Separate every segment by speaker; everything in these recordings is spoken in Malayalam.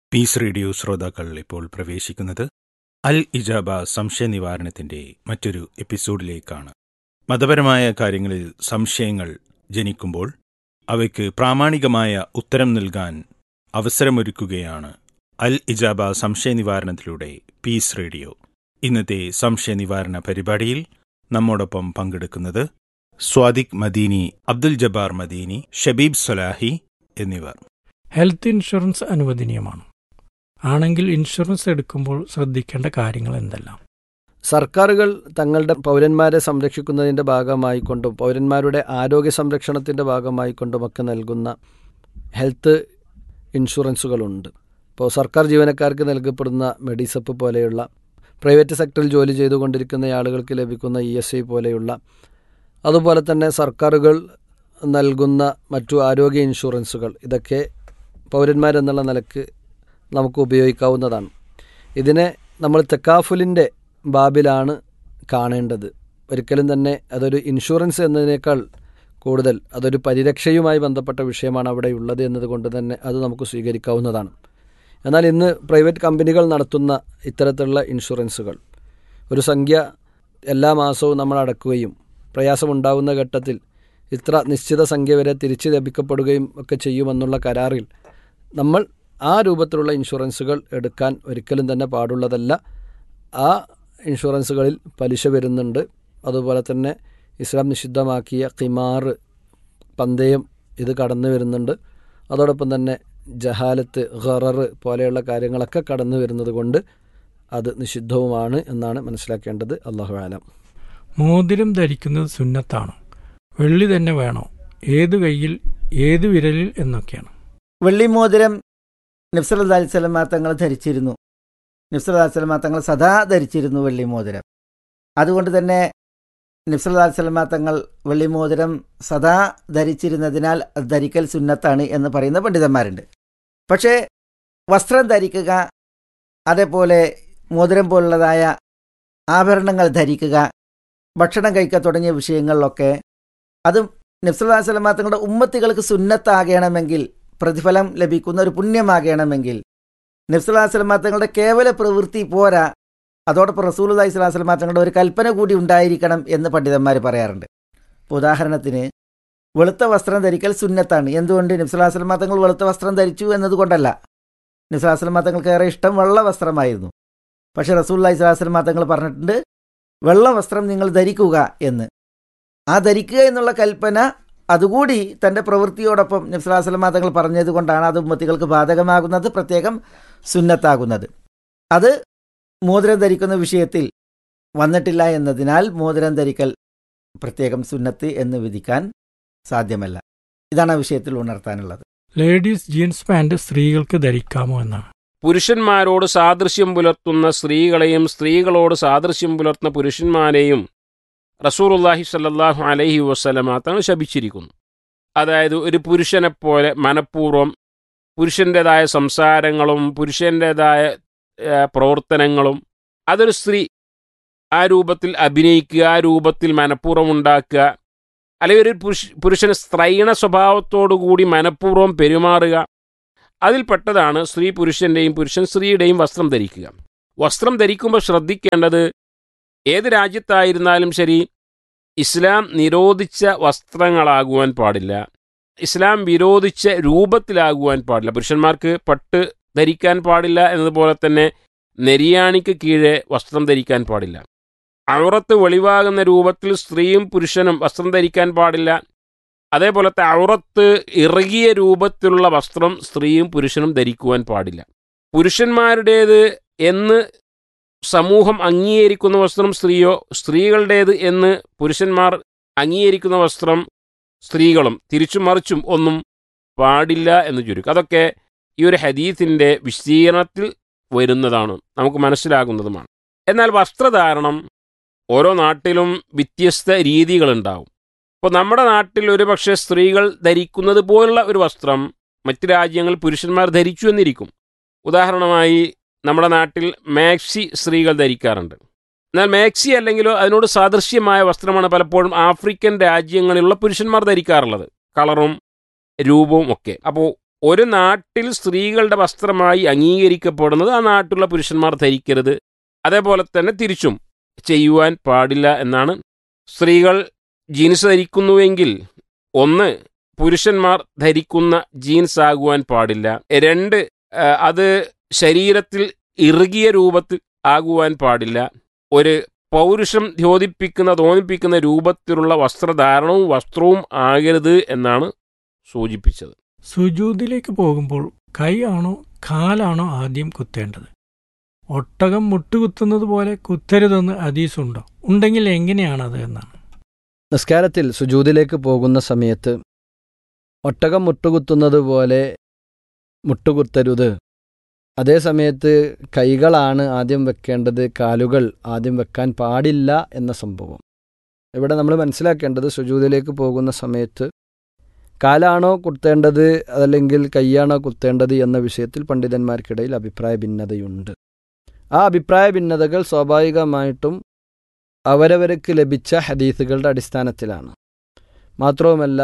Speaker 1: പീസ് റേഡിയോ ശ്രോതാക്കൾ ഇപ്പോൾ പ്രവേശിക്കുന്നത് അൽ ഇജാബ സംശയ നിവാരണത്തിന്റെ മറ്റൊരു എപ്പിസോഡിലേക്കാണ് മതപരമായ കാര്യങ്ങളിൽ സംശയങ്ങൾ ജനിക്കുമ്പോൾ അവയ്ക്ക് പ്രാമാണികമായ ഉത്തരം നൽകാൻ അവസരമൊരുക്കുകയാണ് അൽ ഇജാബ സംശയ നിവാരണത്തിലൂടെ പീസ് റേഡിയോ ഇന്നത്തെ സംശയ നിവാരണ പരിപാടിയിൽ നമ്മോടൊപ്പം പങ്കെടുക്കുന്നത് സ്വാദിഖ് മദീനി അബ്ദുൽ ജബ്ബാർ മദീനി ഷബീബ് സൊലാഹി എന്നിവർ
Speaker 2: ഹെൽത്ത് ഇൻഷുറൻസ് അനുവദനീയമാണ് ആണെങ്കിൽ ഇൻഷുറൻസ് എടുക്കുമ്പോൾ ശ്രദ്ധിക്കേണ്ട കാര്യങ്ങൾ എന്തെല്ലാം
Speaker 3: സർക്കാരുകൾ തങ്ങളുടെ പൗരന്മാരെ സംരക്ഷിക്കുന്നതിൻ്റെ ഭാഗമായിക്കൊണ്ടും പൗരന്മാരുടെ ആരോഗ്യ സംരക്ഷണത്തിൻ്റെ ഭാഗമായിക്കൊണ്ടുമൊക്കെ നൽകുന്ന ഹെൽത്ത് ഇൻഷുറൻസുകളുണ്ട് ഇപ്പോൾ സർക്കാർ ജീവനക്കാർക്ക് നൽകപ്പെടുന്ന മെഡിസപ്പ് പോലെയുള്ള പ്രൈവറ്റ് സെക്ടറിൽ ജോലി ചെയ്തുകൊണ്ടിരിക്കുന്ന ആളുകൾക്ക് ലഭിക്കുന്ന ഇ എസ് ഐ പോലെയുള്ള അതുപോലെ തന്നെ സർക്കാരുകൾ നൽകുന്ന മറ്റു ആരോഗ്യ ഇൻഷുറൻസുകൾ ഇതൊക്കെ പൗരന്മാരെന്നുള്ള നിലക്ക് നമുക്ക് ഉപയോഗിക്കാവുന്നതാണ് ഇതിനെ നമ്മൾ തെക്കാഫുലിൻ്റെ ബാബിലാണ് കാണേണ്ടത് ഒരിക്കലും തന്നെ അതൊരു ഇൻഷുറൻസ് എന്നതിനേക്കാൾ കൂടുതൽ അതൊരു പരിരക്ഷയുമായി ബന്ധപ്പെട്ട വിഷയമാണ് അവിടെ ഉള്ളത് എന്നതുകൊണ്ട് തന്നെ അത് നമുക്ക് സ്വീകരിക്കാവുന്നതാണ് എന്നാൽ ഇന്ന് പ്രൈവറ്റ് കമ്പനികൾ നടത്തുന്ന ഇത്തരത്തിലുള്ള ഇൻഷുറൻസുകൾ ഒരു സംഖ്യ എല്ലാ മാസവും നമ്മൾ അടക്കുകയും പ്രയാസമുണ്ടാകുന്ന ഘട്ടത്തിൽ ഇത്ര നിശ്ചിത സംഖ്യ വരെ തിരിച്ചു ലഭിക്കപ്പെടുകയും ഒക്കെ ചെയ്യുമെന്നുള്ള കരാറിൽ നമ്മൾ ആ രൂപത്തിലുള്ള ഇൻഷുറൻസുകൾ എടുക്കാൻ ഒരിക്കലും തന്നെ പാടുള്ളതല്ല ആ ഇൻഷുറൻസുകളിൽ പലിശ വരുന്നുണ്ട് അതുപോലെ തന്നെ ഇസ്ലാം നിഷിദ്ധമാക്കിയ കിമാർ പന്തയം ഇത് കടന്നു വരുന്നുണ്ട് അതോടൊപ്പം തന്നെ ജഹാലത്ത് ഖറർ പോലെയുള്ള കാര്യങ്ങളൊക്കെ കടന്നു വരുന്നത് കൊണ്ട് അത് നിഷിദ്ധവുമാണ് എന്നാണ് മനസ്സിലാക്കേണ്ടത് അള്ളാഹു ആലം
Speaker 2: മോതിരം ധരിക്കുന്നത് സുന്നത്താണ് വെള്ളി തന്നെ വേണോ ഏത് കൈയിൽ ഏത് വിരലിൽ എന്നൊക്കെയാണ്
Speaker 4: വെള്ളിമോതിരം നബ്സല്ലാ അലിസ്ലമ തങ്ങൾ ധരിച്ചിരുന്നു നബ്സല്ലാ അലിസ്ലമ തങ്ങൾ സദാ ധരിച്ചിരുന്നു വെള്ളിമോതിരം അതുകൊണ്ട് തന്നെ നബ്സല്ലാ അലിസ്ലമ തങ്ങൾ വെള്ളിമോതിരം സദാ ധരിച്ചിരുന്നതിനാൽ അത് ധരിക്കൽ സുന്നത്താണ് എന്ന് പറയുന്ന പണ്ഡിതന്മാരുണ്ട് പക്ഷേ വസ്ത്രം ധരിക്കുക അതേപോലെ മോതിരം പോലുള്ളതായ ആഭരണങ്ങൾ ധരിക്കുക ഭക്ഷണം കഴിക്കുക തുടങ്ങിയ വിഷയങ്ങളിലൊക്കെ അത് നബ്സല്ലാ സ്വലമ തങ്ങളുടെ ഉമ്മത്തികൾക്ക് സുന്നത്താകണമെങ്കിൽ പ്രതിഫലം ലഭിക്കുന്ന ഒരു പുണ്യമാകണമെങ്കിൽ നബ്സല്ലാ സ്വലമ തങ്ങളുടെ കേവല പ്രവൃത്തി പോരാ അതോടൊപ്പം റസൂൽ അലൈഹി സ്വലാഹു സ്വലമ തങ്ങളുടെ ഒരു കൽപ്പന കൂടി ഉണ്ടായിരിക്കണം എന്ന് പണ്ഡിതന്മാർ പറയാറുണ്ട് ഇപ്പോൾ ഉദാഹരണത്തിന് വെളുത്ത വസ്ത്രം ധരിക്കൽ സുന്നത്താണ് എന്തുകൊണ്ട് നബ്സല്ലാ സ്വലമ തങ്ങൾ വെളുത്ത വസ്ത്രം ധരിച്ചു എന്നതുകൊണ്ടല്ല നബ്സല്ലാ സ്വലമ തങ്ങൾക്ക് ഏറെ ഇഷ്ടം വെള്ള വസ്ത്രമായിരുന്നു പക്ഷേ റസൂൽ അലൈഹി സ്വലാഹു സ്വലമ തങ്ങൾ പറഞ്ഞിട്ടുണ്ട് വെള്ള വസ്ത്രം നിങ്ങൾ ധരിക്കുക എന്ന് ആ ധരിക്കുക എന്നുള്ള കൽപ്പന അതുകൂടി തൻ്റെ പ്രവൃത്തിയോടൊപ്പം നബ്സലാസ്ലമ തങ്ങൾ പറഞ്ഞത് കൊണ്ടാണ് അത് ഉമ്മത്തികൾക്ക് ബാധകമാകുന്നത് പ്രത്യേകം സുന്നത്താകുന്നത് അത് മോതിരം ധരിക്കുന്ന വിഷയത്തിൽ വന്നിട്ടില്ല എന്നതിനാൽ മോതിരം ധരിക്കൽ പ്രത്യേകം സുന്നത്ത് എന്ന് വിധിക്കാൻ സാധ്യമല്ല ഇതാണ് ആ വിഷയത്തിൽ ഉണർത്താനുള്ളത്
Speaker 2: ലേഡീസ് ജീൻസ് പാൻറ് സ്ത്രീകൾക്ക് ധരിക്കാമോ എന്നാണ്
Speaker 5: പുരുഷന്മാരോട് സാദൃശ്യം പുലർത്തുന്ന സ്ത്രീകളെയും സ്ത്രീകളോട് സാദൃശ്യം പുലർത്തുന്ന പുരുഷന്മാരെയും റസൂറുല്ലാഹി സല്ലാഹു അലൈഹി വസ്ലമ തങ്ങൾ ശപിച്ചിരിക്കുന്നു അതായത് ഒരു പുരുഷനെപ്പോലെ മനഃപൂർവ്വം പുരുഷൻ്റെതായ സംസാരങ്ങളും പുരുഷൻ്റെതായ പ്രവർത്തനങ്ങളും അതൊരു സ്ത്രീ ആ രൂപത്തിൽ അഭിനയിക്കുക ആ രൂപത്തിൽ മനഃപൂർവ്വം ഉണ്ടാക്കുക അല്ലെങ്കിൽ ഒരു പുരുഷ പുരുഷന് സ്ത്രൈണ സ്വഭാവത്തോടുകൂടി മനഃപൂർവ്വം പെരുമാറുക അതിൽപ്പെട്ടതാണ് സ്ത്രീ പുരുഷൻ്റെയും പുരുഷൻ സ്ത്രീയുടെയും വസ്ത്രം ധരിക്കുക വസ്ത്രം ധരിക്കുമ്പോൾ ശ്രദ്ധിക്കേണ്ടത് ഏത് രാജ്യത്തായിരുന്നാലും ശരി ഇസ്ലാം നിരോധിച്ച വസ്ത്രങ്ങളാകുവാൻ പാടില്ല ഇസ്ലാം വിരോധിച്ച രൂപത്തിലാകുവാൻ പാടില്ല പുരുഷന്മാർക്ക് പട്ട് ധരിക്കാൻ പാടില്ല എന്നതുപോലെ തന്നെ നെരിയാണിക്ക് കീഴെ വസ്ത്രം ധരിക്കാൻ പാടില്ല ഔറത്ത് വെളിവാകുന്ന രൂപത്തിൽ സ്ത്രീയും പുരുഷനും വസ്ത്രം ധരിക്കാൻ പാടില്ല അതേപോലത്തെ ഔറത്ത് ഇറുകിയ രൂപത്തിലുള്ള വസ്ത്രം സ്ത്രീയും പുരുഷനും ധരിക്കുവാൻ പാടില്ല പുരുഷന്മാരുടേത് എന്ന് സമൂഹം അംഗീകരിക്കുന്ന വസ്ത്രം സ്ത്രീയോ സ്ത്രീകളുടേത് എന്ന് പുരുഷന്മാർ അംഗീകരിക്കുന്ന വസ്ത്രം സ്ത്രീകളും തിരിച്ചും മറിച്ചും ഒന്നും പാടില്ല എന്ന് ചുരുക്കും അതൊക്കെ ഈ ഒരു ഹദീത്തിൻ്റെ വിശദീകരണത്തിൽ വരുന്നതാണ് നമുക്ക് മനസ്സിലാകുന്നതുമാണ് എന്നാൽ വസ്ത്രധാരണം ഓരോ നാട്ടിലും വ്യത്യസ്ത രീതികളുണ്ടാവും ഇപ്പോൾ നമ്മുടെ നാട്ടിൽ ഒരുപക്ഷെ സ്ത്രീകൾ ധരിക്കുന്നത് പോലുള്ള ഒരു വസ്ത്രം മറ്റ് രാജ്യങ്ങളിൽ പുരുഷന്മാർ ധരിച്ചു എന്നിരിക്കും ഉദാഹരണമായി നമ്മുടെ നാട്ടിൽ മാക്സി സ്ത്രീകൾ ധരിക്കാറുണ്ട് എന്നാൽ മാക്സി അല്ലെങ്കിലോ അതിനോട് സാദൃശ്യമായ വസ്ത്രമാണ് പലപ്പോഴും ആഫ്രിക്കൻ രാജ്യങ്ങളിലുള്ള പുരുഷന്മാർ ധരിക്കാറുള്ളത് കളറും രൂപവും ഒക്കെ അപ്പോൾ ഒരു നാട്ടിൽ സ്ത്രീകളുടെ വസ്ത്രമായി അംഗീകരിക്കപ്പെടുന്നത് ആ നാട്ടിലുള്ള പുരുഷന്മാർ ധരിക്കരുത് അതേപോലെ തന്നെ തിരിച്ചും ചെയ്യുവാൻ പാടില്ല എന്നാണ് സ്ത്രീകൾ ജീൻസ് ധരിക്കുന്നുവെങ്കിൽ ഒന്ന് പുരുഷന്മാർ ധരിക്കുന്ന ജീൻസ് ആകുവാൻ പാടില്ല രണ്ട് ആ, അത് ശരീരത്തിൽ ഇറുകിയ രൂപത്തിൽ ആകുവാൻ പാടില്ല ഒരു പൗരുഷം ദ്യോതിപ്പിക്കുന്ന തോന്നിപ്പിക്കുന്ന രൂപത്തിലുള്ള വസ്ത്രധാരണവും വസ്ത്രവും ആകരുത് എന്നാണ് സൂചിപ്പിച്ചത്
Speaker 2: സുജൂദിലേക്ക് പോകുമ്പോൾ കൈ ആണോ കാലാണോ ആദ്യം കുത്തേണ്ടത് ഒട്ടകം മുട്ടുകുത്തുന്നത് പോലെ കുത്തരുതെന്ന് ഹദീസുണ്ടോ ഉണ്ടെങ്കിൽ എങ്ങനെയാണത് എന്നാണ്
Speaker 3: നിസ്കാരത്തിൽ സുജൂദിലേക്ക് പോകുന്ന സമയത്ത് ഒട്ടകം മുട്ടുകുത്തുന്നത് പോലെ മുട്ടുകുത്തരുത് അതേ സമയത്ത് കൈകളാണ് ആദ്യം വെക്കേണ്ടത് കാലുകൾ ആദ്യം വെക്കാൻ പാടില്ല എന്ന സംഭവം ഇവിടെ നമ്മൾ മനസ്സിലാക്കേണ്ടത് സുജൂദിലേക്ക് പോകുന്ന സമയത്ത് കാലാണോ കുത്തേണ്ടത് അതല്ലെങ്കിൽ കൈയാണോ കുത്തേണ്ടത് എന്ന വിഷയത്തിൽ പണ്ഡിതന്മാർക്കിടയിൽ അഭിപ്രായ ഭിന്നതയുണ്ട് ആ അഭിപ്രായ ഭിന്നതകൾ സ്വാഭാവികമായിട്ടും അവരവർക്ക് ലഭിച്ച ഹദീസുകളുടെ അടിസ്ഥാനത്തിലാണ് മാത്രവുമല്ല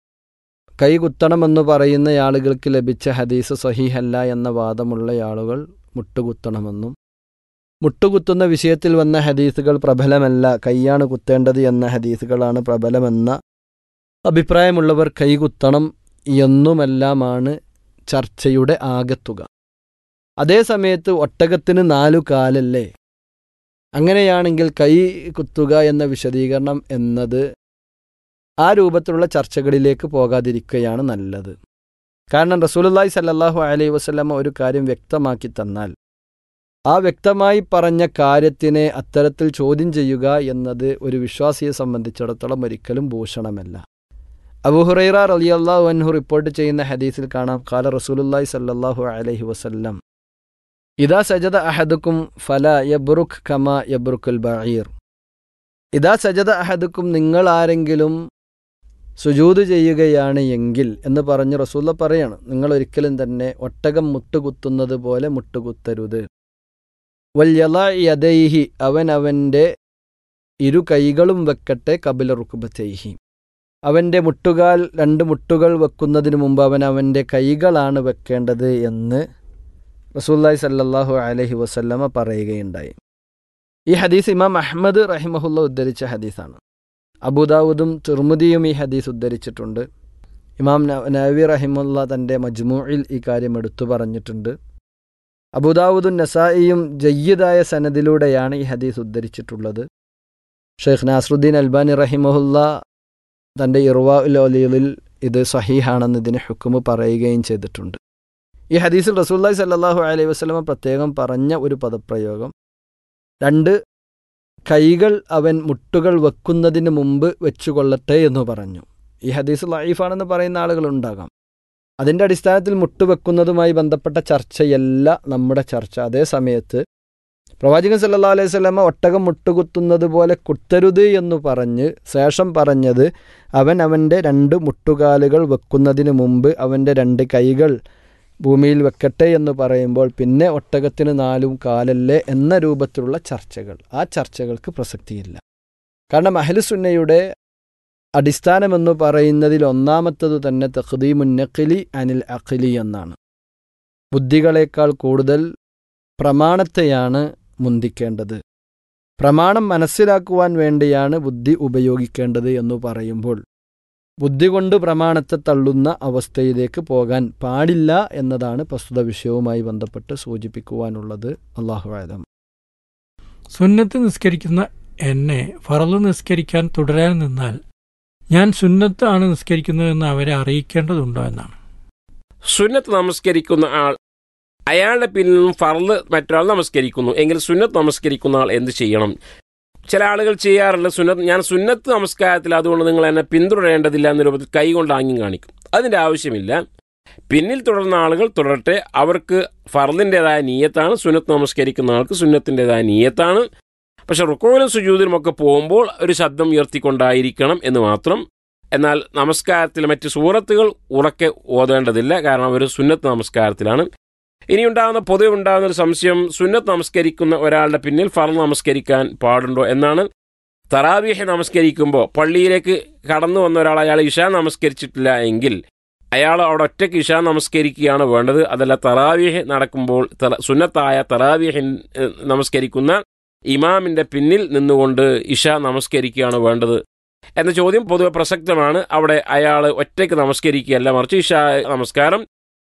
Speaker 3: കൈ കുത്തണമെന്ന് പറയുന്ന ആളുകൾക്ക് ലഭിച്ച ഹദീസ് സഹീഹല്ല എന്ന വാദമുള്ള ആളുകൾ മുട്ടുകുത്തണമെന്നും മുട്ടുകുത്തുന്ന വിഷയത്തിൽ വന്ന ഹദീസുകൾ പ്രബലമല്ല കൈയാണ് കുത്തേണ്ടത് എന്ന ഹദീസുകളാണ് പ്രബലമെന്ന അഭിപ്രായമുള്ളവർ കൈകുത്തണം എന്നുമെല്ലാമാണ് ചർച്ചയുടെ ആകത്തുക അതേസമയത്ത് ഒട്ടകത്തിന് നാലു കാലല്ലേ അങ്ങനെയാണെങ്കിൽ കൈ കുത്തുക എന്ന വിശദീകരണം എന്നത് ആ രൂപത്തിലുള്ള ചർച്ചകളിലേക്ക് പോകാതിരിക്കുകയാണ് നല്ലത് കാരണം റസൂലുള്ളാഹി സല്ലല്ലാഹു അലൈഹി വസല്ലമ ഒരു കാര്യം വ്യക്തമാക്കി തന്നാൽ ആ വ്യക്തമായി പറഞ്ഞ കാര്യത്തിനെ അത്തരത്തിൽ ചോദ്യം ചെയ്യുക എന്നത് ഒരു വിശ്വാസിയെ സംബന്ധിച്ചിടത്തോളം ഒരിക്കലും ഭൂഷണമല്ല അബുഹുറൈറ റളിയല്ലാഹു അൻഹു റിപ്പോർട്ട് ചെയ്യുന്ന ഹദീസിൽ കാണാം കാല റസൂലുള്ളാഹി സല്ലല്ലാഹു അലൈഹി വസല്ലം ഇദാ സജദ അഹദുക്കും ഫല യബ്റുഖ് കമ യബ്റുക്കുൽ ബഈർ ഇദാ സജദ അഹദുക്കും നിങ്ങൾ ആരെങ്കിലും സുജൂത് ചെയ്യുകയാണ് എങ്കിൽ എന്ന് പറഞ്ഞ് റസൂല്ല പറയാണ് നിങ്ങൾ ഒരിക്കലും തന്നെ ഒട്ടകം മുട്ടുകുത്തുന്നത് പോലെ മുട്ടുകുത്തരുത് വല്യല യദൈഹി അവൻ അവൻ്റെ ഇരു കൈകളും വെക്കട്ടെ കപില റുക്കുബത്തൈഹി അവൻ്റെ മുട്ടുകാൽ രണ്ട് മുട്ടുകൾ വെക്കുന്നതിന് മുമ്പ് അവൻ അവൻ്റെ കൈകളാണ് വെക്കേണ്ടത് എന്ന് റസൂല്ലായി സല്ലല്ലാഹു അലൈഹി വസല്ലമ പറയുകയുണ്ടായി ഈ ഹദീസ് ഇമാം അഹമ്മദ് റഹിമഹുല്ല ഉദ്ധരിച്ച ഹദീസാണ് അബുദാവുദും തുർമുദിയും ഈ ഹദീസ് ഉദ്ധരിച്ചിട്ടുണ്ട് ഇമാം ന- നവി റഹിമുല്ല തൻ്റെ മജ്മൂയിൽ ഈ കാര്യം എടുത്തു പറഞ്ഞിട്ടുണ്ട് അബുദാവുദും നസായിയും ജയ്യിദായ സനദിലൂടെയാണ് ഈ ഹദീസ് ഉദ്ധരിച്ചിട്ടുള്ളത് ഷെയ്ഖ് നാസറുദ്ദീൻ അൽബാനി റഹിമഹുല്ല തൻ്റെ ഇർവാ ഉൽ ഒലീലിൽ ഇത് സഹീഹാണെന്ന് ഇതിന് ഹുക്കുമ് പറയുകയും ചെയ്തിട്ടുണ്ട് ഈ ഹദീസിൽ റസൂല്ലായി സല്ലാഹു അലൈഹി വസ്ലമ പ്രത്യേകം പറഞ്ഞ ഒരു പദപ്രയോഗം രണ്ട് കൈകൾ അവൻ മുട്ടുകൾ വെക്കുന്നതിന് മുമ്പ് വെച്ചുകൊള്ളട്ടെ എന്ന് പറഞ്ഞു ഈ ഹദീസ് ലൈഫാണെന്ന് പറയുന്ന ആളുകളുണ്ടാകാം അതിൻ്റെ അടിസ്ഥാനത്തിൽ മുട്ടുവെക്കുന്നതുമായി ബന്ധപ്പെട്ട ചർച്ചയല്ല നമ്മുടെ ചർച്ച അതേ സമയത്ത് പ്രവാചകൻ സല്ലാ അലൈഹി സ്വലമ ഒട്ടകം മുട്ടുകുത്തുന്നത് പോലെ കുത്തരുത് എന്ന് പറഞ്ഞ് ശേഷം പറഞ്ഞത് അവൻ അവൻ്റെ രണ്ട് മുട്ടുകാലുകൾ വെക്കുന്നതിന് മുമ്പ് അവൻ്റെ രണ്ട് കൈകൾ ഭൂമിയിൽ വെക്കട്ടെ എന്ന് പറയുമ്പോൾ പിന്നെ ഒട്ടകത്തിന് നാലും കാലല്ലേ എന്ന രൂപത്തിലുള്ള ചർച്ചകൾ ആ ചർച്ചകൾക്ക് പ്രസക്തിയില്ല കാരണം അഹ്ലുസുന്നയുടെ അടിസ്ഥാനമെന്ന് പറയുന്നതിൽ ഒന്നാമത്തത് തന്നെ തഖ്ദീമുന്നഖിലി അനിൽ അഖിലി എന്നാണ് ബുദ്ധികളേക്കാൾ കൂടുതൽ പ്രമാണത്തെയാണ് മുന്തിക്കേണ്ടത് പ്രമാണം മനസ്സിലാക്കുവാൻ വേണ്ടിയാണ് ബുദ്ധി ഉപയോഗിക്കേണ്ടത് എന്ന് പറയുമ്പോൾ ബുദ്ധി കൊണ്ട് പ്രമാണത്തെ തള്ളുന്ന അവസ്ഥയിലേക്ക് പോകാൻ പാടില്ല എന്നതാണ് പ്രസ്തുത വിഷയവുമായി ബന്ധപ്പെട്ട് സൂചിപ്പിക്കുവാനുള്ളത് അള്ളാഹുവാദം
Speaker 2: സുന്നത്ത് നിസ്കരിക്കുന്ന എന്നെ ഫറല് നിസ്കരിക്കാൻ തുടരാൻ നിന്നാൽ ഞാൻ സുന്നത്ത് ആണ് നിസ്കരിക്കുന്നതെന്ന് അവരെ അറിയിക്കേണ്ടതുണ്ടോ എന്നാണ്
Speaker 5: സുന്നത്ത് നമസ്കരിക്കുന്ന ആൾ അയാളുടെ പിന്നിൽ നിന്നും ഫർള് മറ്റൊരാൾ നമസ്കരിക്കുന്നു എങ്കിൽ സുന്നത്ത് നമസ്കരിക്കുന്ന ആൾ എന്ത് ചെയ്യണം ചില ആളുകൾ ചെയ്യാറുണ്ട് സുന്നത്ത് ഞാൻ സുന്നത്ത് നമസ്കാരത്തിൽ അതുകൊണ്ട് നിങ്ങൾ എന്നെ പിന്തുടരേണ്ടതില്ല എന്ന രൂപത്തിൽ കൈ കൊണ്ട് ആംഗ്യം കാണിക്കും അതിൻ്റെ ആവശ്യമില്ല പിന്നിൽ തുടർന്ന ആളുകൾ തുടരട്ടെ അവർക്ക് ഫർദിൻ്റെതായ നീയത്താണ് സുന്നത്ത് നമസ്കരിക്കുന്ന ആൾക്ക് സുന്നത്തിൻ്റെതായ നീയത്താണ് പക്ഷെ റുക്കോയിലും സുജൂതിലും ഒക്കെ പോകുമ്പോൾ ഒരു ശബ്ദം ഉയർത്തിക്കൊണ്ടായിരിക്കണം എന്ന് മാത്രം എന്നാൽ നമസ്കാരത്തിൽ മറ്റ് സൂറത്തുകൾ ഉറക്കെ ഓതേണ്ടതില്ല കാരണം ഒരു സുന്നത്ത് നമസ്കാരത്തിലാണ് ഇനി ഉണ്ടാകുന്ന പൊതുവെ ഉണ്ടാകുന്ന ഒരു സംശയം സുന്നത്ത് നമസ്കരിക്കുന്ന ഒരാളുടെ പിന്നിൽ ഫർദ് നമസ്കരിക്കാൻ പാടുണ്ടോ എന്നാണ് തറാവീഹ് നമസ്കരിക്കുമ്പോൾ പള്ളിയിലേക്ക് കടന്നു വന്ന ഒരാൾ അയാൾ ഇഷ നമസ്കരിച്ചിട്ടില്ല എങ്കിൽ അയാൾ അവിടെ ഒറ്റയ്ക്ക് ഇഷ നമസ്കരിക്കുകയാണ് വേണ്ടത് അതല്ല തറാവീഹ് നടക്കുമ്പോൾ തറ- സുന്നത്തായ തറാവീഹ് നമസ്കരിക്കുന്ന ഇമാമിന്റെ പിന്നിൽ നിന്നുകൊണ്ട് ഇഷ നമസ്കരിക്കുകയാണ് വേണ്ടത് എന്ന ചോദ്യം പൊതുവെ പ്രസക്തമാണ് അവിടെ അയാൾ ഒറ്റയ്ക്ക് നമസ്കരിക്കുകയല്ല മറിച്ച് ഇഷ നമസ്കാരം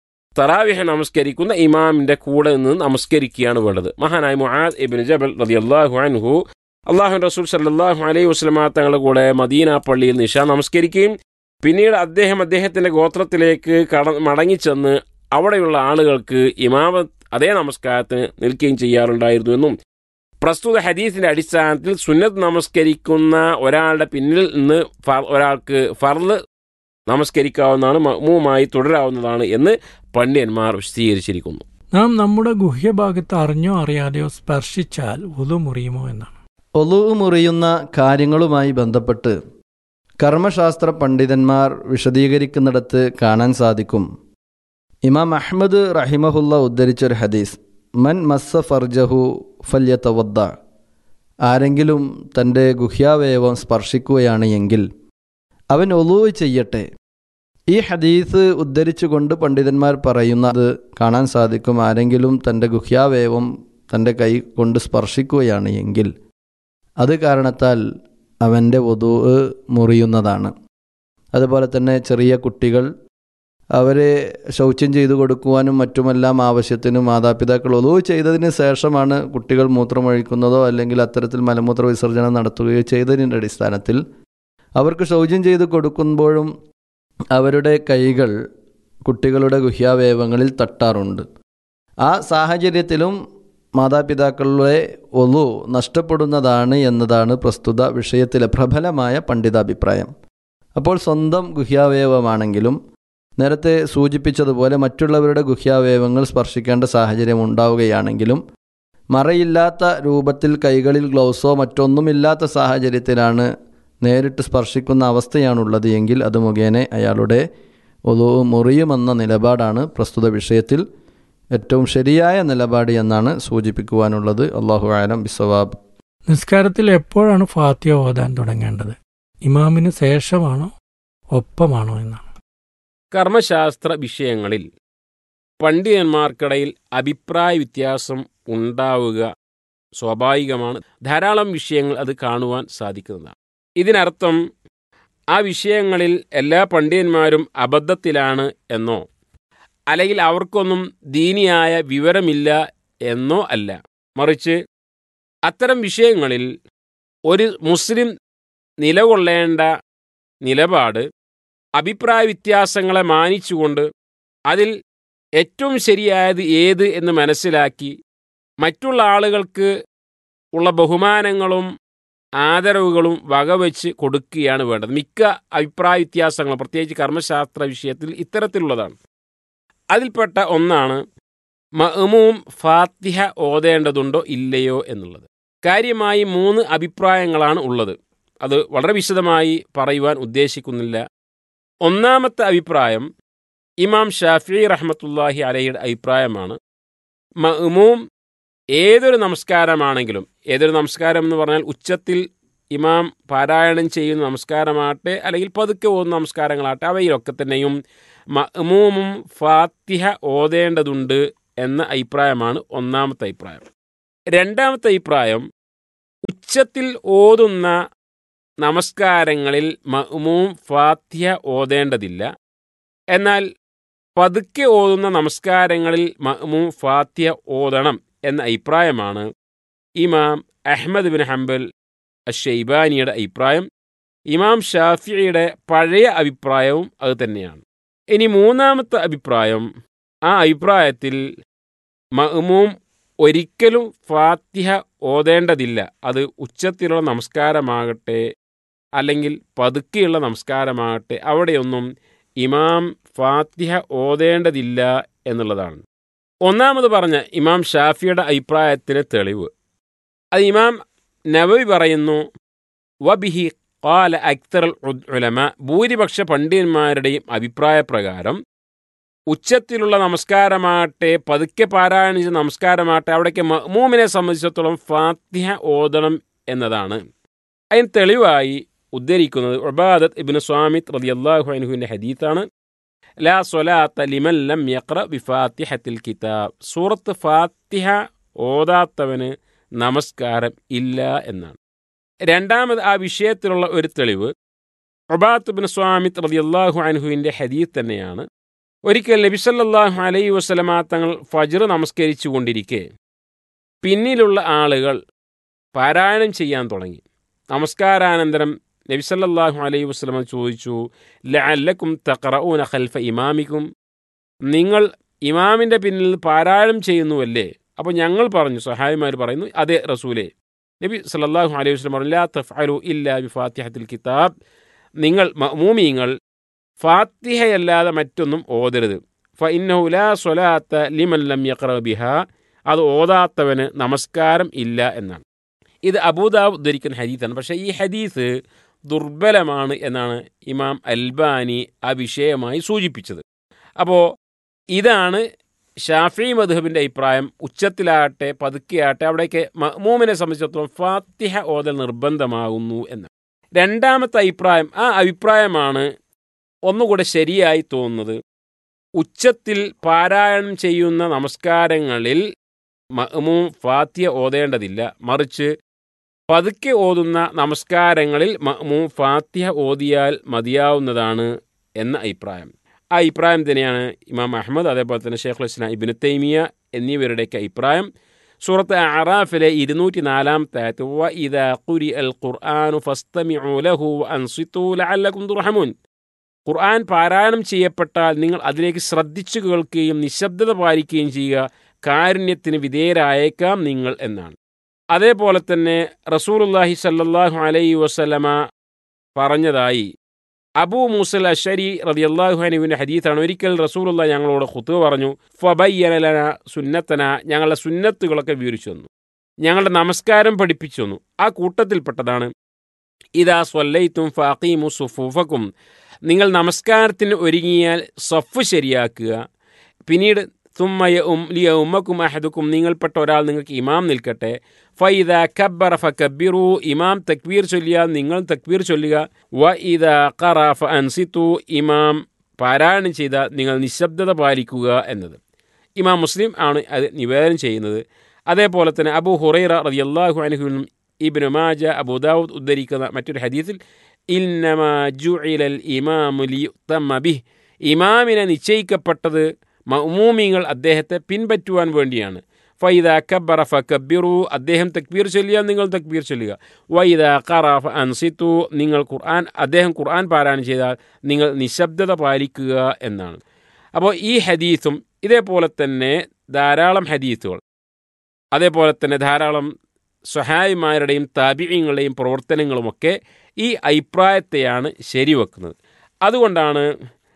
Speaker 5: തറാവിഹ നമസ്കരിക്കുന്ന ഇമാമിന്റെ കൂടെ നിന്ന് നമസ്കരിക്കുകയാണ് വേണ്ടത് മഹാനായ മുആദ് ഇബ്നു ജബൽ റളിയല്ലാഹു അൻഹു അള്ളാഹു റസൂൽ സല്ലല്ലാഹു അലൈഹി വസല്ലമ തങ്ങളുടെ കൂടെ മദീന പള്ളിയിൽ നിഷ നമസ്കരിക്കുകയും പിന്നീട് അദ്ദേഹം അദ്ദേഹത്തിന്റെ ഗോത്രത്തിലേക്ക് കട മടങ്ങിച്ചെന്ന് അവിടെയുള്ള ആളുകൾക്ക് ഇമാമ അതേ നമസ്കാരത്തിന് നിൽക്കുകയും ചെയ്യാറുണ്ടായിരുന്നു എന്നും പ്രസ്തുത ഹദീസിന്റെ അടിസ്ഥാനത്തിൽ സുന്നത്ത് നമസ്കരിക്കുന്ന ഒരാളുടെ പിന്നിൽ നിന്ന് ഫർ- ഒരാൾക്ക് ഫർള് നമസ്കരിക്കാവുന്നതാണ് മഅ്മൂമായി തുടരാവുന്നതാണ് എന്ന് പണ്ഡിതന്മാർ വിശദീകരിച്ചിരിക്കുന്നു
Speaker 2: നാം നമ്മുടെ ഗുഹ്യഭാഗത്ത് അറിഞ്ഞോ അറിയാതെയോ സ്പർശിച്ചാൽ ഉതു മുറിയുമോ എന്നാണ്
Speaker 3: ഒലു മുറിയുന്ന കാര്യങ്ങളുമായി ബന്ധപ്പെട്ട് കർമ്മശാസ്ത്ര പണ്ഡിതന്മാർ വിശദീകരിക്കുന്നിടത്ത് കാണാൻ സാധിക്കും ഇമാം അഹ്മദ് റഹിമഹുല്ല ഉദ്ധരിച്ചൊരു ഹദീസ് മൻ മസ്സ ഫർജഹു ഫല്യതവദ്ദ ആരെങ്കിലും തൻ്റെ ഗുഹ്യാവയവം സ്പർശിക്കുകയാണ് എങ്കിൽ അവൻ ഒലു ചെയ്യട്ടെ ഈ ഹദീസ് ഉദ്ധരിച്ചുകൊണ്ട് പണ്ഡിതന്മാർ പറയുന്നത് കാണാൻ സാധിക്കും ആരെങ്കിലും തൻ്റെ ഗുഹ്യാവയവം തൻ്റെ കൈ കൊണ്ട് സ്പർശിക്കുകയാണ് എങ്കിൽ അത് കാരണത്താൽ അവൻ്റെ വധു മുറിയുന്നതാണ് അതുപോലെ തന്നെ ചെറിയ കുട്ടികൾ അവരെ ശൗച്യം ചെയ്തു കൊടുക്കുവാനും മറ്റുമെല്ലാം ആവശ്യത്തിന് മാതാപിതാക്കൾ ഒതുവ് ചെയ്തതിന് ശേഷമാണ് കുട്ടികൾ മൂത്രമൊഴിക്കുന്നതോ അല്ലെങ്കിൽ അത്തരത്തിൽ മലമൂത്ര വിസർജനം നടത്തുകയോ ചെയ്തതിൻ്റെ അടിസ്ഥാനത്തിൽ അവർക്ക് ശൗചം ചെയ്ത് കൊടുക്കുമ്പോഴും അവരുടെ കൈകൾ കുട്ടികളുടെ ഗുഹ്യാവയവങ്ങളിൽ തട്ടാറുണ്ട് ആ സാഹചര്യത്തിലും മാതാപിതാക്കളുടെ ഒലു നഷ്ടപ്പെടുന്നതാണ് എന്നതാണ് പ്രസ്തുത വിഷയത്തിലെ പ്രബലമായ പണ്ഡിതാഭിപ്രായം അപ്പോൾ സ്വന്തം ഗുഹ്യാവയവമാണെങ്കിലും നേരത്തെ സൂചിപ്പിച്ചതുപോലെ മറ്റുള്ളവരുടെ ഗുഹ്യാവയവങ്ങൾ സ്പർശിക്കേണ്ട സാഹചര്യം ഉണ്ടാവുകയാണെങ്കിലും മറയില്ലാത്ത രൂപത്തിൽ കൈകളിൽ ഗ്ലൗസോ മറ്റൊന്നുമില്ലാത്ത സാഹചര്യത്തിലാണ് നേരിട്ട് സ്പർശിക്കുന്ന അവസ്ഥയാണുള്ളത് എങ്കിൽ അത് മുഖേന അയാളുടെ ഒതു മുറിയുമെന്ന നിലപാടാണ് പ്രസ്തുത വിഷയത്തിൽ ഏറ്റവും ശരിയായ നിലപാട് എന്നാണ് സൂചിപ്പിക്കുവാനുള്ളത് അള്ളാഹു ആലം ബിസവാബ്
Speaker 2: നിസ്കാരത്തിൽ എപ്പോഴാണ് ഫാത്തിയ ഓതാൻ തുടങ്ങേണ്ടത് ഇമാമിന് ശേഷമാണോ ഒപ്പമാണോ എന്നാണ്
Speaker 5: കർമ്മശാസ്ത്ര വിഷയങ്ങളിൽ പണ്ഡിതന്മാർക്കിടയിൽ അഭിപ്രായ വ്യത്യാസം ഉണ്ടാവുക സ്വാഭാവികമാണ് ധാരാളം വിഷയങ്ങൾ അത് കാണുവാൻ സാധിക്കുന്നതാണ് ഇതിനർത്ഥം ആ വിഷയങ്ങളിൽ എല്ലാ പണ്ഡിതന്മാരും അബദ്ധത്തിലാണ് എന്നോ അല്ലെങ്കിൽ അവർക്കൊന്നും ദീനിയായ വിവരമില്ല എന്നോ അല്ല മറിച്ച് അത്തരം വിഷയങ്ങളിൽ ഒരു മുസ്ലിം നിലകൊള്ളേണ്ട നിലപാട് അഭിപ്രായ വ്യത്യാസങ്ങളെ മാനിച്ചുകൊണ്ട് അതിൽ ഏറ്റവും ശരിയായത് ഏത് എന്ന് മനസ്സിലാക്കി മറ്റുള്ള ആളുകൾക്ക് ഉള്ള ബഹുമാനങ്ങളും ആദരവുകളും വകവെച്ച് കൊടുക്കുകയാണ് വേണ്ടത് മിക്ക അഭിപ്രായ വ്യത്യാസങ്ങളും പ്രത്യേകിച്ച് കർമ്മശാസ്ത്ര വിഷയത്തിൽ ഇത്തരത്തിലുള്ളതാണ് അതിൽപ്പെട്ട ഒന്നാണ് മഅ്മൂം ഫാത്തിഹ ഓതേണ്ടതുണ്ടോ ഇല്ലയോ എന്നുള്ളത് കാര്യമായി മൂന്ന് അഭിപ്രായങ്ങളാണ് ഉള്ളത് അത് വളരെ വിശദമായി പറയുവാൻ ഉദ്ദേശിക്കുന്നില്ല ഒന്നാമത്തെ അഭിപ്രായം ഇമാം ഷാഫി റഹ്മത്തുല്ലാഹി അലയുടെ അഭിപ്രായമാണ് മഅ്മൂം ഏതൊരു നമസ്കാരമാണെങ്കിലും ഏതൊരു നമസ്കാരം എന്ന് പറഞ്ഞാൽ ഉച്ചത്തിൽ ഇമാം പാരായണം ചെയ്യുന്ന നമസ്കാരമാകട്ടെ അല്ലെങ്കിൽ പതുക്കെ പോകുന്ന നമസ്കാരങ്ങളാകട്ടെ അവയിലൊക്കെ തന്നെയും മഅ്മൂമും ഫാത്തിഹ ഓതേണ്ടതുണ്ട് എന്ന അഭിപ്രായമാണ് ഒന്നാമത്തെ അഭിപ്രായം രണ്ടാമത്തെ അഭിപ്രായം ഉച്ചത്തിൽ ഓതുന്ന നമസ്കാരങ്ങളിൽ മഅ്മൂം ഫാത്തിഹ ഓതേണ്ടതില്ല എന്നാൽ പതുക്കെ ഓതുന്ന നമസ്കാരങ്ങളിൽ മഅ്മൂം ഫാത്തിഹ ഓതണം എന്ന അഭിപ്രായമാണ് ഇമാം അഹ്മദ് ബിൻ ഹംബൽ അഷൈബാനിയുടെ അഭിപ്രായം ഇമാം ഷാഫിയുടെ പഴയ അഭിപ്രായവും അത് തന്നെയാണ് ഇനി മൂന്നാമത്തെ അഭിപ്രായം ആ അഭിപ്രായത്തിൽ മഅ്മൂം ഒരിക്കലും ഫാത്തിഹ ഓതേണ്ടതില്ല അത് ഉച്ചത്തിലുള്ള നമസ്കാരമാകട്ടെ അല്ലെങ്കിൽ പതുക്കെയുള്ള നമസ്കാരമാകട്ടെ അവിടെയൊന്നും ഇമാം ഫാത്തിഹ ഓതേണ്ടതില്ല എന്നുള്ളതാണ് ഒന്നാമത് പറഞ്ഞ ഇമാം ഷാഫിയുടെ അഭിപ്രായത്തിന് തെളിവ് അത് ഇമാം നബവി പറയുന്നു വബിഹി ഖാല അക്തർ ഉലമ ഭൂരിപക്ഷ പണ്ഡിതന്മാരുടെയും അഭിപ്രായ പ്രകാരം ഉച്ചത്തിലുള്ള നമസ്കാരമാകട്ടെ പതുക്കെ പാരായണം ചെയ്ത നമസ്കാരമാകട്ടെ അവിടേക്ക് മഹ്മൂമിനെ സംബന്ധിച്ചിടത്തോളം ഫാത്തിഹ ഓതണം എന്നതാണ് അതിന് തെളിവായി ഉദ്ധരിക്കുന്നത് ഉബാദത്ത് ഇബിന് സ്വാമിത് റതി അള്ളാഹു അനഹുവിൻ്റെ ഹദീത്താണ് ലാ സ്വലാത്ത ലിമൻ ലം യക്ര ബിഫാത്തിഹത്തിൽ കിതാബ് സൂറത്ത് ഫാത്തിഹ ഓതാത്തവന് നമസ്കാരം ഇല്ല എന്നാണ് രണ്ടാമത് ആ വിഷയത്തിലുള്ള ഒരു തെളിവ് ഒബാത്ത് ബിൻ സ്വാമിത് റളിയല്ലാഹു അൻഹുവിൻ്റെ ഹദീസ് തന്നെയാണ് ഒരിക്കൽ നബിസല്ലാഹു അലൈഹി വസ്ലമ തങ്ങൾ ഫജ്ർ നമസ്കരിച്ചു കൊണ്ടിരിക്കെ പിന്നിലുള്ള ആളുകൾ പാരായണം ചെയ്യാൻ തുടങ്ങി നമസ്കാരാനന്തരം നബിസല്ലാഹു അലൈഹി വസ്ലമ ചോദിച്ചു ലഅല്ലക്കും തഖറഊന ഖൽഫ ഇമാമിക്കും നിങ്ങൾ ഇമാമിൻ്റെ പിന്നിൽ പാരായണം ചെയ്യുന്നുവല്ലേ അപ്പോൾ ഞങ്ങൾ പറഞ്ഞു സഹായിമാർ പറയുന്നു അതെ റസൂലേ നബി സല്ലല്ലാഹു അലൈഹി വസ്ലം പറഞ്ഞു ലാ തഫ്അലു ഇല്ലാ ബി ഫാത്തിഹത്തിൽ കിതാബ് നിങ്ങൾ മഅ്മൂമിങ്ങൾ ഫാത്തിഹയല്ലാതെ മറ്റൊന്നും ഓതരുത് ഫ ഇന്നഹു ലാ സ്വലാത്ത ലിമൻ ലം യഖറ ബിഹ അത് ഓതാത്തവന് നമസ്കാരം ഇല്ല എന്നാണ് ഇത് അബൂദാബ് ഉദ്ധരിക്കുന്ന ഹദീസാണ് പക്ഷേ ഈ ഹദീസ് ദുർബലമാണ് എന്നാണ് ഇമാം അൽബാനി ആ വിഷയമായി സൂചിപ്പിച്ചത് അപ്പോൾ ഇതാണ് ഷാഫി മധുഹബിൻ്റെ അഭിപ്രായം ഉച്ചത്തിലാകട്ടെ പതുക്കെയാകട്ടെ അവിടേക്ക് മഹ്മൂമിനെ സംബന്ധിച്ചിടത്തോളം ഫാത്തിഹ ഓതൽ നിർബന്ധമാകുന്നു എന്ന് രണ്ടാമത്തെ അഭിപ്രായം ആ അഭിപ്രായമാണ് ഒന്നുകൂടെ ശരിയായി തോന്നുന്നത് ഉച്ചത്തിൽ പാരായണം ചെയ്യുന്ന നമസ്കാരങ്ങളിൽ മഹ്മൂം ഫാത്തിഹ ഓതേണ്ടതില്ല മറിച്ച് പതുക്കെ ഓതുന്ന നമസ്കാരങ്ങളിൽ മഹ്മൂം ഫാത്തിഹ ഓതിയാൽ മതിയാവുന്നതാണ് എന്ന അഭിപ്രായം ആ അഭിപ്രായം തന്നെയാണ് ഇമാം അഹമ്മദ് അതേപോലെ തന്നെ ഷെയ്ഖുൽ ഇസ്ലാം ഇബിന് തൈമിയ എന്നിവരുടെയൊക്കെ അഭിപ്രായം സൂറത്ത് അറാഫിലെ ഇരുന്നൂറ്റി നാലാമത്തെ ആയത്ത് വ ഇദാ ഖുരി അൽ ഖുർആാനു ഫസ്തമിഉ ലഹു അൻസിത്തു ലഅല്ലക്കും തുർഹമൂൻ ഖുർആൻ പാരായണം ചെയ്യപ്പെട്ടാൽ നിങ്ങൾ അതിലേക്ക് ശ്രദ്ധിച്ചു കേൾക്കുകയും നിശബ്ദത പാലിക്കുകയും ചെയ്യുക കാരുണ്യത്തിന് വിധേയരായേക്കാം നിങ്ങൾ എന്നാണ് അതേപോലെ തന്നെ റസൂലുല്ലാഹി സല്ലല്ലാഹു അലൈഹി വസല്ലമ പറഞ്ഞതായി അബൂ മൂസൽ അഷരി റളിയല്ലാഹു അൻഹുവിൻ്റെ ഹദീത്താണ് ഒരിക്കൽ റസൂലുള്ള ഞങ്ങളോട് ഖുത്ബ പറഞ്ഞു ഫബയ്യനലന സുന്നത്തന ഞങ്ങളുടെ സുന്നത്തുകളൊക്കെ വിവരിച്ചു തന്നു ഞങ്ങളുടെ നമസ്കാരം പഠിപ്പിച്ചു തന്നു ആ കൂട്ടത്തിൽപ്പെട്ടതാണ് ഇതാ സ്വല്ലൈത്തും ഫാഖീമു സുഫൂഫക്കും നിങ്ങൾ നമസ്കാരത്തിന് ഒരുങ്ങിയാൽ സഫ് ശരിയാക്കുക പിന്നീട് തുമ്മയ ഉം ലിയ ഉമ്മക്കും അഹദുക്കും നിങ്ങൾപ്പെട്ട ഒരാൾ നിങ്ങൾക്ക് ഇമാം നിൽക്കട്ടെ ഫൈദ കബ്ബറ ഫ കബ്ബിറു ഇമാം തക്ബീർ ചൊല്ലിയാൽ നിങ്ങൾ തക്ബീർ ചൊല്ലുക വ ഇദ ഖറ ഫ അൻസിത്തു ഇമാം പാരായണം ചെയ്താൽ നിങ്ങൾ നിശബ്ദത പാലിക്കുക എന്നത് ഇമാം മുസ്ലിം ആണ് അത് നിവേദനം ചെയ്യുന്നത് അതേപോലെ തന്നെ അബു ഹുറൈറ റളിയല്ലാഹു അൻഹുവിനും ഇബ്നു മാജ അബുദാവൂദ് ഉദ്ധരിക്കുന്ന മറ്റൊരു ഹദീസിൽ ഇന്നമാ ജുഇലൽ ഇമാമു ലിയുത്തമ്മ ബിഹ് ഇമാമിനെ നിശ്ചയിക്കപ്പെട്ടത് മൗമൂമിങ്ങൾ അദ്ദേഹത്തെ പിൻപറ്റുവാൻ വേണ്ടിയാണ് ഫൈദ കബ്ബറ ഫ കബ്ബിറു അദ്ദേഹം തക്ബീർ ചൊല്ലിയാൽ നിങ്ങൾ തക്ബീർ ചൊല്ലുക വൈദ ഖറ ഫ അൻസിത്തു നിങ്ങൾ ഖുർആൻ അദ്ദേഹം ഖുർആൻ പാരായണം ചെയ്താൽ നിങ്ങൾ നിശബ്ദത പാലിക്കുക എന്നാണ് അപ്പോൾ ഈ ഹദീസും ഇതേപോലെ തന്നെ ധാരാളം ഹദീസുകൾ അതേപോലെ തന്നെ ധാരാളം സഹായിമാരുടെയും താപിയങ്ങളുടെയും പ്രവർത്തനങ്ങളുമൊക്കെ ഈ അഭിപ്രായത്തെയാണ് ശരിവെക്കുന്നത് അതുകൊണ്ടാണ്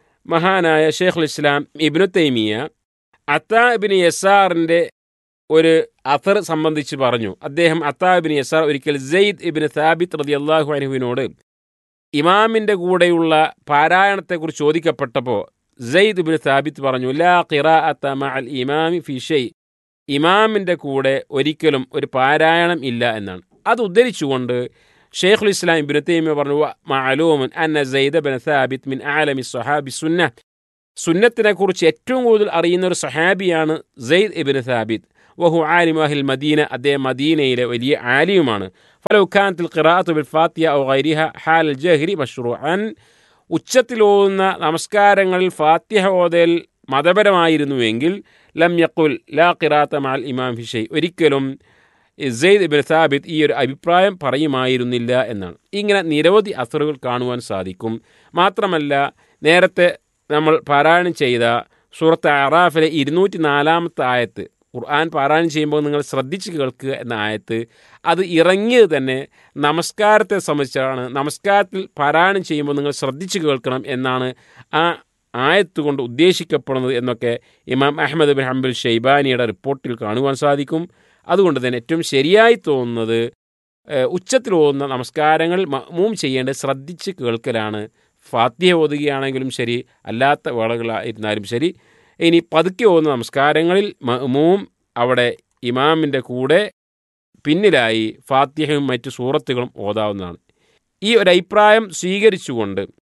Speaker 5: മഹാനായ ഷെയ്ഖുൽ ഇസ്ലാം ഇബ്നു തൈമിയ അത്താ ഇബിന് യസാറിൻ്റെ ഒരു അഥർ സംബന്ധിച്ച് പറഞ്ഞു അദ്ദേഹം അത്താ ഇബിന് യസാർ ഒരിക്കൽ സെയ്ദ് ഇബിന് സാബിത്ത് റതി അള്ളാഹു അനുഹുവിനോട് ഇമാമിൻ്റെ കൂടെയുള്ള പാരായണത്തെക്കുറിച്ച് ചോദിക്കപ്പെട്ടപ്പോൾ സെയ്ദ് ഇബിന് സാബിത്ത് പറഞ്ഞു ലാ ഖിറാ അത്ത മഅൽ ഇമാമി ഫിഷൈ ഇമാമിൻ്റെ കൂടെ ഒരിക്കലും ഒരു പാരായണം ഇല്ല എന്നാണ് അത് ഉദ്ധരിച്ചുകൊണ്ട് ഷെയ്ഖുൽ ഇസ്ലാം ഇബ്നു തൈമിയ പറഞ്ഞു മഅലൂമുൻ അന്ന സെയ്ദ് ബിൻ സാബിത്ത് മിൻ ആലമി സ്വഹാബി സുന്ന സുന്നത്തിനെ കുറിച്ച് ഏറ്റവും കൂടുതൽ അറിയുന്ന ഒരു സഹാബിയാണ് സെയ്ദ് ഇബിൻ സാബിത്ത് വഹു ആലിം അഹിൽ മദീന അദ്ദേഹം മദീനയിലെ വലിയ ആലിയുമാണ് ഫലോ ഖാനത്തിൽ ഖിറാഅത്തു ബിൽ ഫാത്തിയ ഔ ഗൈരിഹ ഹാൽ ജഹ്രി മഷ്റൂഅൻ ഉച്ചത്തിലോതുന്ന നമസ്കാരങ്ങളിൽ ഫാത്തിഹ ഓതൽ മതപരമായിരുന്നുവെങ്കിൽ ലം യഖുൽ ലാ ഖിറാത്ത മാൽ ഇമാം ഫിഷൈ ഒരിക്കലും സെയ്ദ് ഇബിൻ സാബിത്ത് ഈ ഒരു അഭിപ്രായം പറയുമായിരുന്നില്ല എന്നാണ് ഇങ്ങനെ നിരവധി അസറുകൾ കാണുവാൻ സാധിക്കും മാത്രമല്ല നേരത്തെ നമ്മൾ പാരായണം ചെയ്ത സൂറത്ത് അറാഫിലെ ഇരുന്നൂറ്റി നാലാമത്തെ ആയത്ത് ഖുർആൻ പാരായണം ചെയ്യുമ്പോൾ നിങ്ങൾ ശ്രദ്ധിച്ച് കേൾക്കുക എന്ന ആയത്ത് അത് ഇറങ്ങിയത് തന്നെ നമസ്കാരത്തെ സംബന്ധിച്ചാണ് നമസ്കാരത്തിൽ പാരായണം ചെയ്യുമ്പോൾ നിങ്ങൾ ശ്രദ്ധിച്ച് കേൾക്കണം എന്നാണ് ആ ആയത്ത് കൊണ്ട് ഉദ്ദേശിക്കപ്പെടുന്നത് എന്നൊക്കെ ഇമാം അഹമ്മദ് ബിൻ ഹംബൽ ഷെയ്ബാനിയുടെ റിപ്പോർട്ടിൽ കാണുവാൻ സാധിക്കും അതുകൊണ്ട് തന്നെ ഏറ്റവും ശരിയായി തോന്നുന്നത് ഉച്ചത്തിൽ പോകുന്ന നമസ്കാരങ്ങൾ മൂം ചെയ്യേണ്ടത് ശ്രദ്ധിച്ച് കേൾക്കലാണ് ഫാത്തിഹ ഓതുകയാണെങ്കിലും ശരി അല്ലാത്ത വേളകളായിരുന്നാലും ശരി ഇനി പതുക്കെ പോകുന്ന നമസ്കാരങ്ങളിൽ മഅ്മൂം അവിടെ ഇമാമിൻ്റെ കൂടെ പിന്നിലായി ഫാത്തിഹയും മറ്റു സൂറത്തുകളും ഓതാവുന്നതാണ് ഈ ഒരു അഭിപ്രായം സ്വീകരിച്ചുകൊണ്ട്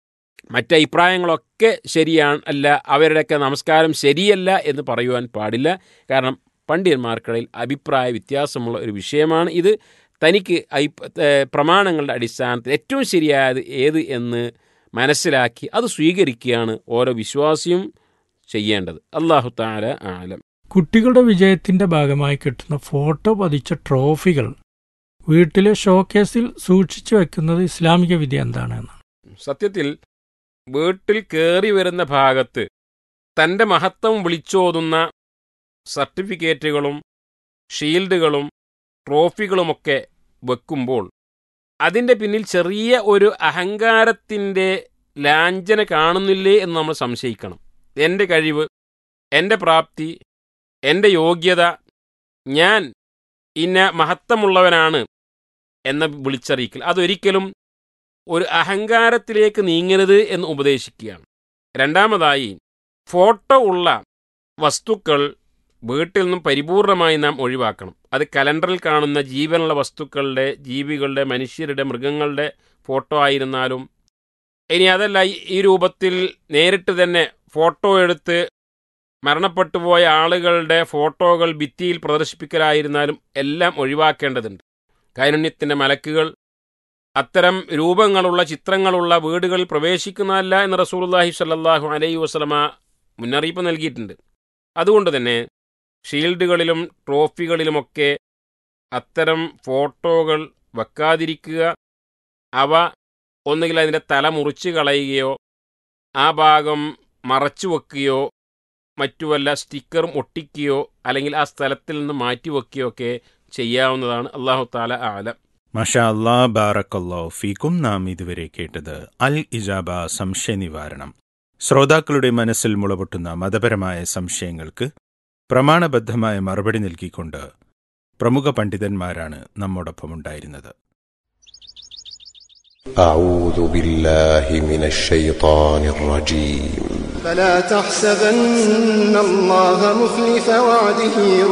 Speaker 5: മറ്റഭിപ്രായങ്ങളൊക്കെ ശരിയാണ് അല്ല അവരുടെയൊക്കെ നമസ്കാരം ശരിയല്ല എന്ന് പറയുവാൻ പാടില്ല കാരണം പണ്ഡിതന്മാർക്കിടയിൽ അഭിപ്രായ വ്യത്യാസമുള്ള ഒരു വിഷയമാണ് ഇത് തനിക്ക് അഭി- ഏഹ് പ്രമാണങ്ങളുടെ അടിസ്ഥാനത്തിൽ ഏറ്റവും ശരിയായത് ഏത് എന്ന് മനസ്സിലാക്കി അത് സ്വീകരിക്കുകയാണ് ഓരോ വിശ്വാസിയും ചെയ്യേണ്ടത് അള്ളാഹു താല ആലം
Speaker 2: കുട്ടികളുടെ വിജയത്തിന്റെ ഭാഗമായി കിട്ടുന്ന ഫോട്ടോ പതിച്ച ട്രോഫികൾ വീട്ടിലെ ഷോക്കേസിൽ സൂക്ഷിച്ചു വെക്കുന്നത് ഇസ്ലാമിക വിധി എന്താണെന്ന്
Speaker 5: സത്യത്തിൽ വീട്ടിൽ കയറി വരുന്ന ഭാഗത്ത് തൻ്റെ മഹത്വം വിളിച്ചോതുന്ന സർട്ടിഫിക്കറ്റുകളും ഷീൽഡുകളും ട്രോഫികളുമൊക്കെ വെക്കുമ്പോൾ അതിൻ്റെ പിന്നിൽ ചെറിയ ഒരു അഹങ്കാരത്തിൻ്റെ ലാഞ്ചന കാണുന്നില്ലേ എന്ന് നമ്മൾ സംശയിക്കണം എൻ്റെ കഴിവ് എൻ്റെ പ്രാപ്തി എൻ്റെ യോഗ്യത ഞാൻ ഇന്ന മഹത്വമുള്ളവനാണ് എന്ന വിളിച്ചറിയിക്കൽ അതൊരിക്കലും ഒരു അഹങ്കാരത്തിലേക്ക് നീങ്ങരുത് എന്ന് ഉപദേശിക്കുകയാണ് രണ്ടാമതായി ഫോട്ടോ ഉള്ള വസ്തുക്കൾ വീട്ടിൽ നിന്നും പരിപൂർണമായി നാം ഒഴിവാക്കണം അത് കലണ്ടറിൽ കാണുന്ന ജീവനുള്ള വസ്തുക്കളുടെ ജീവികളുടെ മനുഷ്യരുടെ മൃഗങ്ങളുടെ ഫോട്ടോ ആയിരുന്നാലും ഇനി അതല്ല ഈ- ഈ രൂപത്തിൽ നേരിട്ട് തന്നെ ഫോട്ടോ എടുത്ത് മരണപ്പെട്ടുപോയ ആളുകളുടെ ഫോട്ടോകൾ ഭിത്തിയിൽ പ്രദർശിപ്പിക്കലായിരുന്നാലും എല്ലാം ഒഴിവാക്കേണ്ടതുണ്ട് കാരുണ്യത്തിൻ്റെ മലക്കുകൾ അത്തരം രൂപങ്ങളുള്ള ചിത്രങ്ങളുള്ള വീടുകളിൽ പ്രവേശിക്കുന്നതല്ല എന്ന് റസൂലുള്ളാഹി സ്വല്ലല്ലാഹു അലൈഹി വസല്ലമ മുന്നറിയിപ്പ് നൽകിയിട്ടുണ്ട് അതുകൊണ്ട് തന്നെ ഷീൽഡുകളിലും ട്രോഫികളിലുമൊക്കെ അത്തരം ഫോട്ടോകൾ വെക്കാതിരിക്കുക അവ ഒന്നുകിൽ അതിൻ്റെ തല മുറിച്ച് കളയുകയോ ആ ഭാഗം മറച്ചു വെക്കുകയോ മറ്റു വല്ല സ്റ്റിക്കറും ഒട്ടിക്കുകയോ അല്ലെങ്കിൽ ആ സ്ഥലത്തിൽ നിന്ന് മാറ്റി വെക്കുകയോ ഒക്കെ ചെയ്യാവുന്നതാണ് അള്ളാഹു താല ആലം
Speaker 1: മഷാ അല്ലാ ബാറക്കല്ലോ ഫീക്കും നാം ഇതുവരെ കേട്ടത് അൽ ഇജാബ സംശയ നിവാരണം ശ്രോതാക്കളുടെ മനസ്സിൽ മുളപൊട്ടുന്ന മതപരമായ സംശയങ്ങൾക്ക് പ്രമാണബദ്ധമായ മറുപടി നൽകിക്കൊണ്ട് പ്രമുഖ പണ്ഡിതന്മാരാണ് നമ്മോടൊപ്പമുണ്ടായിരുന്നത്
Speaker 6: أعوذ بالله من الشيطان الرجيم
Speaker 7: فلا تحسبن الله مخلف وعده